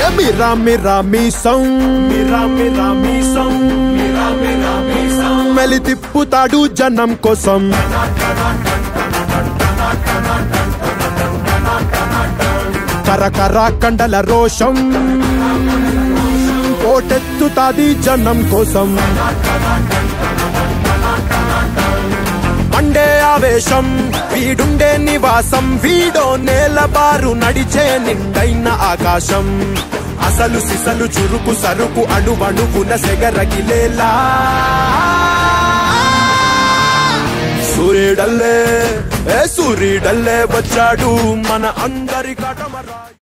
మిరా మిరా మీసం మిరా మిరా మీసం మిరా మిరా మీసం మెలి తిప్పుతాడు జనం కోసం కరకర కండల రోషం పోటెత్తుతాది జనం కోసం మండే ఆవేశం వీడుండే నివాసం వీడో నేలబారు నడిచే నిండైన ఆకాశం అసలు సిసలు చురుకు సరుకు అణువణుకున సెగరగిలేలా సూర్యుడల్లే ఏ సూర్యుడల్లే వచ్చాడు మన అందరి కటమరా